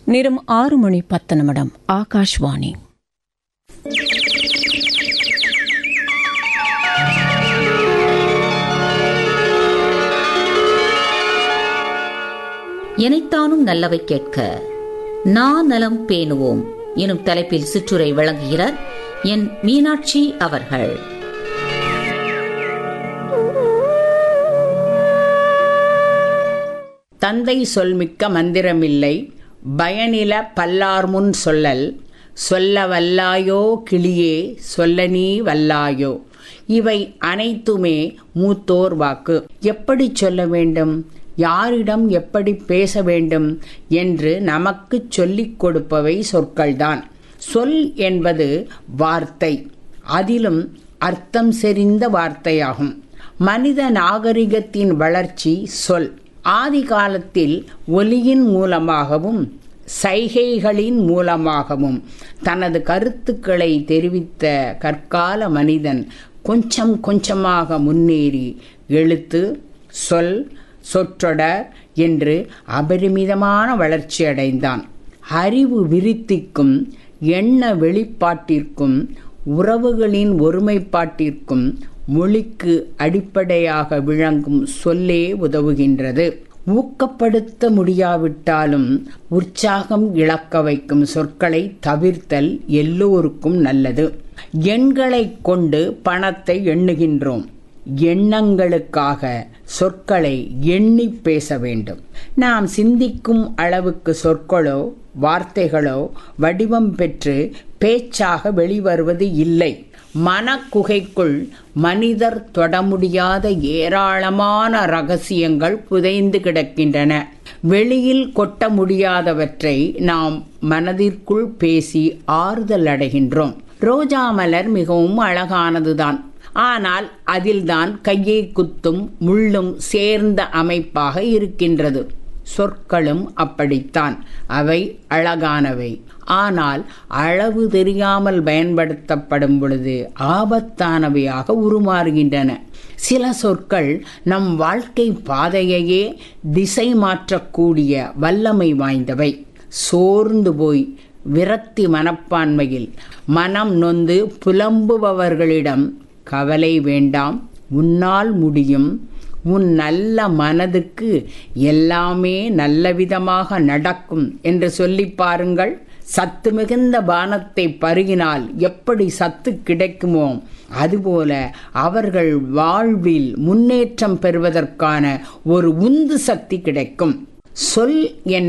நேரம் ஆறு மணி பத்து நிமிடம் ஆகாஷ்வாணி எனைத்தானும் நல்லவை கேட்க நான் நலம் பேணுவோம் எனும் தலைப்பில் சிற்றுரை வழங்குகிறார் என் மீனாட்சி அவர்கள் தந்தை சொல்மிக்க மந்திரமில்லை பயனில பல்லார்முன் சொல்லல் சொல்ல வல்லாயோ கிளியே சொல்ல நீ வல்லாயோ இவை அனைத்துமே மூத்தோர் வாக்கு எப்படி சொல்ல வேண்டும் யாரிடம் எப்படி பேச வேண்டும் என்று நமக்கு சொல்லிக் கொடுப்பவை சொற்கள்தான் சொல் என்பது வார்த்தை அதிலும் அர்த்தம் செறிந்த வார்த்தையாகும் மனித நாகரிகத்தின் வளர்ச்சி சொல் ஆதி காலத்தில் ஒலியின் மூலமாகவும் சைகைகளின் மூலமாகவும் தனது கருத்துக்களை தெரிவித்த கற்கால மனிதன் கொஞ்சம் கொஞ்சமாக முன்னேறி எழுத்து சொல் சொற்றொடர் என்று அபரிமிதமான வளர்ச்சி அடைந்தான் அறிவு விருத்திக்கும் எண்ண வெளிப்பாட்டிற்கும் உறவுகளின் ஒருமைப்பாட்டிற்கும் மொழிக்கு அடிப்படையாக விளங்கும் சொல்லே உதவுகின்றது ஊக்கப்படுத்த முடியாவிட்டாலும் உற்சாகம் இழக்க வைக்கும் சொற்களை தவிர்த்தல் எல்லோருக்கும் நல்லது எண்களை கொண்டு பணத்தை எண்ணுகின்றோம் எண்ணங்களுக்காக சொற்களை எண்ணி பேச வேண்டும் நாம் சிந்திக்கும் அளவுக்கு சொற்களோ வார்த்தைகளோ வடிவம் பெற்று பேச்சாக வெளிவருவது இல்லை மனக்குகைக்குள் மனிதர் தொட முடியாத ஏராளமான ரகசியங்கள் புதைந்து கிடக்கின்றன வெளியில் கொட்ட முடியாதவற்றை நாம் மனதிற்குள் பேசி ஆறுதல் அடைகின்றோம் ரோஜா மலர் மிகவும் அழகானதுதான் ஆனால் அதில்தான் கையை குத்தும் முள்ளும் சேர்ந்த அமைப்பாக இருக்கின்றது சொற்களும் அப்படித்தான் அவை அழகானவை ஆனால் அளவு தெரியாமல் பயன்படுத்தப்படும் பொழுது ஆபத்தானவையாக உருமாறுகின்றன சில சொற்கள் நம் வாழ்க்கை பாதையையே திசை மாற்றக்கூடிய வல்லமை வாய்ந்தவை சோர்ந்து போய் விரக்தி மனப்பான்மையில் மனம் நொந்து புலம்புபவர்களிடம் கவலை வேண்டாம் உன்னால் முடியும் உன் நல்ல மனதுக்கு எல்லாமே நல்லவிதமாக நடக்கும் என்று சொல்லி பாருங்கள் சத்து மிகுந்த பானத்தை பருகினால் எப்படி சத்து கிடைக்குமோ அதுபோல அவர்கள் வாழ்வில் முன்னேற்றம் பெறுவதற்கான ஒரு உந்து சக்தி கிடைக்கும் சொல் என்